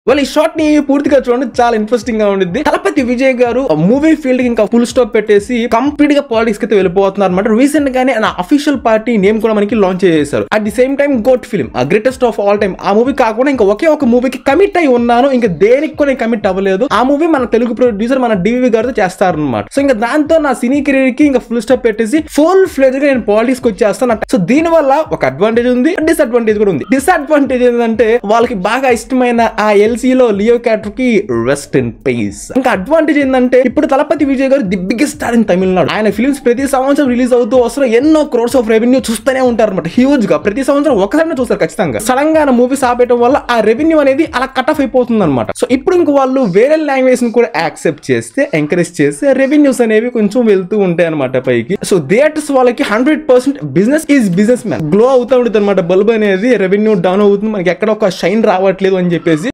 వాళ్ళు ఈ షాట్ ని పూర్తిగా చూడండి చాలా ఇంట్రెస్టింగ్ గా ఉండిద్ది తలపతి విజయ్ గారు మూవీ ఫీల్డ్ కి ఇంకా ఫుల్ స్టాప్ పెట్టేసి కంప్లీట్ గా పాలిటిక్స్ కి అయితే వెళ్ళిపోతున్నారు అనమాట రీసెంట్ గానే నా అఫీషియల్ పార్టీ నేమ్ కూడా మనకి లాంచ్ చేశారు at the same time GOAT film ఆ గ్రేటెస్ట్ ఆఫ్ ఆల్ టైమ్ ఆ మూవీ కాకుండా ఇంకా ఒకే ఒక మూవీకి కమిట్ అయి ఉన్నాను ఇంకా దేనికి కూడా కమిట్ అవ్వలేదు ఆ మూవీ మన తెలుగు ప్రొడ్యూసర్ మన డివి గారితో చేస్తారనమాట సో ఇంకా దాంతో నా సినీ కెరీర్ కి ఇంకా ఫుల్ స్టాప్ పెట్టేసి ఫుల్ ఫ్లెజ్ గా నేను పాలిటిక్స్ కి వచ్చేస్తాను సో దీని వల్ల ఒక అడ్వాంటేజ్ ఉంది డిసడ్వాంటేజ్ కూడా ఉంది డిసడ్వాంటేజ్ ఏంటంటే వాళ్ళకి బాగా ఇష్టమైన ఆ ఎల్సీ లో లియో క్యాటర్ కి రెస్ట్ ఇన్ పీస్ ఇంకా అడ్వాంటేజ్ ఏంటంటే ఇప్పుడు Thalapathy Vijay garu the biggest star in Tamil Nadu ఆయన ఫిల్మ్స్ ప్రతి సంవత్సరం రిలీజ్ అవుతూ వస్తున్న ఎన్నో క్రోర్స్ ఆఫ్ రెవెన్యూ చూస్తూనే ఉంటారు అనమాట హ్యూజ్ గా ప్రతి సంవత్సరం ఒకసారి చూస్తారు ఖచ్చితంగా సడన్ గా మూవీస్ ఆపేయడం వల్ల ఆ రెవెన్యూ అనేది అలా కట్ ఆఫ్ అయిపోతుంది అనమాట సో ఇప్పుడు ఇంక వాళ్ళు వేరే లాంగ్వేజ్ ని కూడా యాక్సెప్ట్ చేస్తే ఎంకరేజ్ చేస్తే రెవెన్యూస్ అనేవి కొంచెం వెళ్తూ ఉంటాయి అనమాట పైకి సో థియేటర్స్ వాళ్ళకి hundred percent business is business man glow అవుతా ఉంటుంది అనమాట బల్బ్ అనేది రెవెన్యూ డౌన్ అవుతుంది మనకి ఎక్కడ ఒక షైన్ రావట్లేదు అని చెప్పేసి